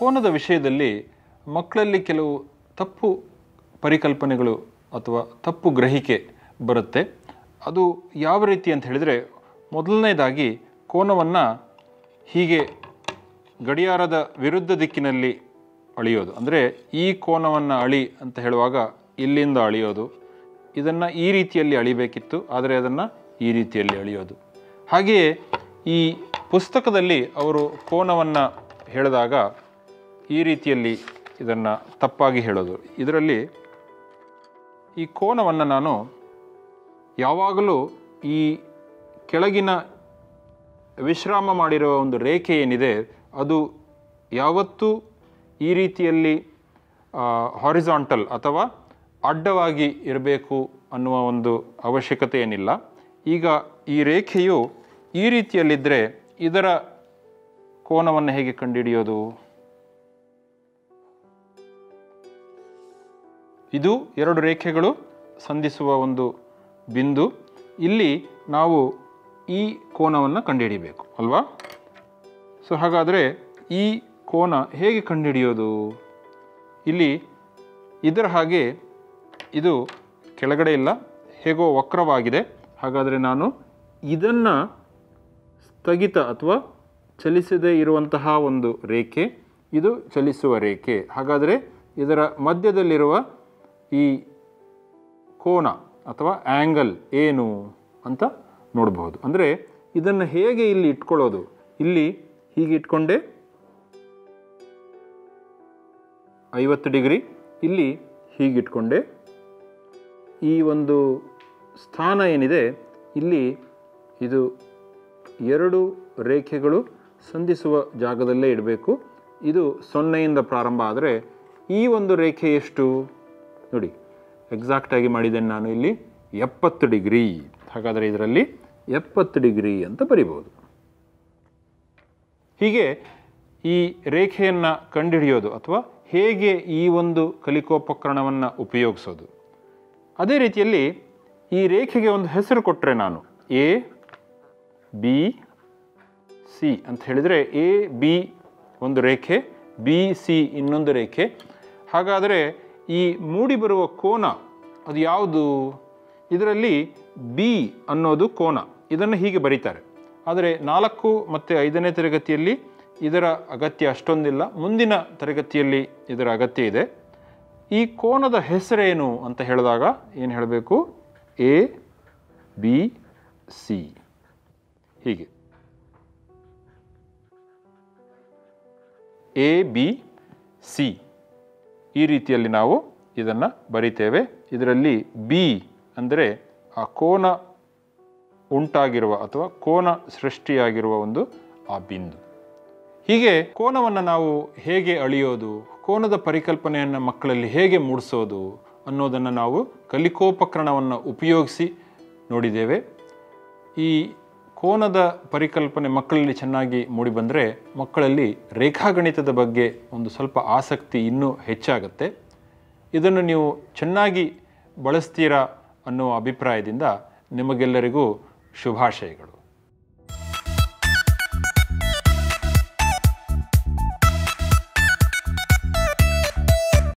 ಕೋನದ ವಿಷಯದಲ್ಲಿ ಮಕ್ಕಳಲ್ಲಿ ಕೆಲವು ತಪ್ಪು ಪರಿಕಲ್ಪನೆಗಳು ಅಥವಾ ತಪ್ಪು ಗ್ರಹಿಕೆ ಬರುತ್ತೆ ಅದು ಯಾವ ರೀತಿ ಅಂತ ಹೇಳಿದರೆ ಮೊದಲನೇದಾಗಿ ಕೋನವನ್ನು ಹೀಗೆ ಗಡಿಯಾರದ ವಿರುದ್ಧ ದಿಕ್ಕಿನಲ್ಲಿ ಅಳೆಯೋದು ಅಂದರೆ ಈ ಕೋನವನ್ನು ಅಳಿ ಅಂತ ಹೇಳುವಾಗ ಇಲ್ಲಿಂದ ಅಳೆಯೋದು ಇದನ್ನು ಈ ರೀತಿಯಲ್ಲಿ ಅಳಿಬೇಕಿತ್ತು ಆದರೆ ಅದನ್ನು ಈ ರೀತಿಯಲ್ಲಿ ಅಳೆಯೋದು ಹಾಗೆಯೇ ಈ ಪುಸ್ತಕದಲ್ಲಿ ಅವರು ಕೋನವನ್ನು ಹೇಳಿದಾಗ ಈ ರೀತಿಯಲ್ಲಿ ಇದನ್ನು ತಪ್ಪಾಗಿ ಹೇಳೋದು ಇದರಲ್ಲಿ ಈ ಕೋನವನ್ನು ನಾನು ಯಾವಾಗಲೂ ಈ ಕೆಳಗಿನ ವಿಶ್ರಾಮ ಮಾಡಿರುವ ಒಂದು ರೇಖೆ ಏನಿದೆ ಅದು ಯಾವತ್ತೂ ಈ ರೀತಿಯಲ್ಲಿ ಹಾರಿಸಾಂಟಲ್ ಅಥವಾ ಅಡ್ಡವಾಗಿ ಇರಬೇಕು ಅನ್ನುವ ಒಂದು ಅವಶ್ಯಕತೆ ಏನಿಲ್ಲ ಈಗ ಈ ರೇಖೆಯು ಈ ರೀತಿಯಲ್ಲಿದ್ದರೆ ಇದರ ಕೋನವನ್ನು ಹೇಗೆ ಕಂಡುಹಿಡಿಯೋದು ಇದು ಎರಡು ರೇಖೆಗಳು ಸಂಧಿಸುವ ಒಂದು ಬಿಂದು ಇಲ್ಲಿ ನಾವು ಈ ಕೋನವನ್ನು ಕಂಡುಹಿಡಿಬೇಕು ಅಲ್ವಾ ಸೊ ಹಾಗಾದರೆ ಈ ಕೋನ ಹೇಗೆ ಕಂಡುಹಿಡಿಯೋದು ಇಲ್ಲಿ ಇದರ ಹಾಗೆ ಇದು ಕೆಳಗಡೆ ಇಲ್ಲ ಹೇಗೋ ವಕ್ರವಾಗಿದೆ ಹಾಗಾದರೆ ನಾನು ಇದನ್ನು ಸ್ಥಗಿತ ಅಥವಾ ಚಲಿಸದೇ ಇರುವಂತಹ ಒಂದು ರೇಖೆ ಇದು ಚಲಿಸುವ ರೇಖೆ ಹಾಗಾದರೆ ಇದರ ಮಧ್ಯದಲ್ಲಿರುವ ಈ ಕೋನ ಅಥವಾ ಆ್ಯಂಗಲ್ ಏನು ಅಂತ ನೋಡಬಹುದು ಅಂದರೆ ಇದನ್ನು ಹೇಗೆ ಇಲ್ಲಿ ಇಟ್ಕೊಳ್ಳೋದು ಇಲ್ಲಿ ಹೀಗೆ ಇಟ್ಕೊಂಡೆ ಐವತ್ತು ಡಿಗ್ರಿ ಇಲ್ಲಿ ಹೀಗೆ ಇಟ್ಕೊಂಡೆ ಈ ಒಂದು ಸ್ಥಾನ ಏನಿದೆ ಇಲ್ಲಿ ಇದು ಎರಡು ರೇಖೆಗಳು ಸಂಧಿಸುವ ಜಾಗದಲ್ಲೇ ಇಡಬೇಕು ಇದು ಸೊನ್ನೆಯಿಂದ ಪ್ರಾರಂಭ ಆದರೆ ಈ ಒಂದು ರೇಖೆ ಎಷ್ಟು ನೋಡಿ ಎಕ್ಸಾಕ್ಟಾಗಿ ಮಾಡಿದ್ದೇನೆ ನಾನು ಇಲ್ಲಿ ಎಪ್ಪತ್ತು ಡಿಗ್ರಿ ಹಾಗಾದರೆ ಇದರಲ್ಲಿ ಎಪ್ಪತ್ತು ಡಿಗ್ರಿ ಅಂತ ಬರಿಬೋದು ಹೀಗೆ ಈ ರೇಖೆಯನ್ನು ಕಂಡುಹಿಡಿಯೋದು ಅಥವಾ ಹೇಗೆ ಈ ಒಂದು ಕಲಿಕೋಪಕರಣವನ್ನು ಉಪಯೋಗಿಸೋದು ಅದೇ ರೀತಿಯಲ್ಲಿ ಈ ರೇಖೆಗೆ ಒಂದು ಹೆಸರು ಕೊಟ್ಟರೆ ನಾನು ಎ ಬಿ ಸಿ ಅಂತ ಹೇಳಿದರೆ ಎ ಬಿ ಒಂದು ರೇಖೆ ಬಿ ಸಿ ಇನ್ನೊಂದು ರೇಖೆ ಹಾಗಾದರೆ ಈ ಮೂಡಿ ಬರುವ ಕೋನ ಅದು ಯಾವುದು ಇದರಲ್ಲಿ ಬಿ ಅನ್ನೋದು ಕೋನ ಇದನ್ನು ಹೀಗೆ ಬರೀತಾರೆ ಆದರೆ ನಾಲ್ಕು ಮತ್ತು ಐದನೇ ತರಗತಿಯಲ್ಲಿ ಇದರ ಅಗತ್ಯ ಅಷ್ಟೊಂದಿಲ್ಲ ಮುಂದಿನ ತರಗತಿಯಲ್ಲಿ ಇದರ ಅಗತ್ಯ ಇದೆ ಈ ಕೋನದ ಹೆಸರೇನು ಅಂತ ಹೇಳಿದಾಗ ಏನು ಹೇಳಬೇಕು ಎ ಬಿ ಸಿ ಹೀಗೆ ಎ ಬಿ ಸಿ ಈ ರೀತಿಯಲ್ಲಿ ನಾವು ಇದನ್ನು ಬರಿತೇವೆ ಇದರಲ್ಲಿ ಬಿ ಅಂದರೆ ಆ ಕೋನ ಉಂಟಾಗಿರುವ ಅಥವಾ ಕೋನ ಸೃಷ್ಟಿಯಾಗಿರುವ ಒಂದು ಆ ಬಿಂದು ಹೀಗೆ ಕೋನವನ್ನು ನಾವು ಹೇಗೆ ಅಳಿಯೋದು ಕೋನದ ಪರಿಕಲ್ಪನೆಯನ್ನು ಮಕ್ಕಳಲ್ಲಿ ಹೇಗೆ ಮೂಡಿಸೋದು ಅನ್ನೋದನ್ನು ನಾವು ಕಲಿಕೋಪಕರಣವನ್ನು ಉಪಯೋಗಿಸಿ ನೋಡಿದ್ದೇವೆ ಈ ಕೋನದ ಪರಿಕಲ್ಪನೆ ಮಕ್ಕಳಲ್ಲಿ ಚೆನ್ನಾಗಿ ಮೂಡಿಬಂದರೆ ಮಕ್ಕಳಲ್ಲಿ ರೇಖಾಗಣಿತದ ಬಗ್ಗೆ ಒಂದು ಸ್ವಲ್ಪ ಆಸಕ್ತಿ ಇನ್ನೂ ಹೆಚ್ಚಾಗುತ್ತೆ ಇದನ್ನು ನೀವು ಚೆನ್ನಾಗಿ ಬಳಸ್ತೀರಾ ಅನ್ನೋ ಅಭಿಪ್ರಾಯದಿಂದ ನಿಮಗೆಲ್ಲರಿಗೂ ಶುಭಾಶಯಗಳು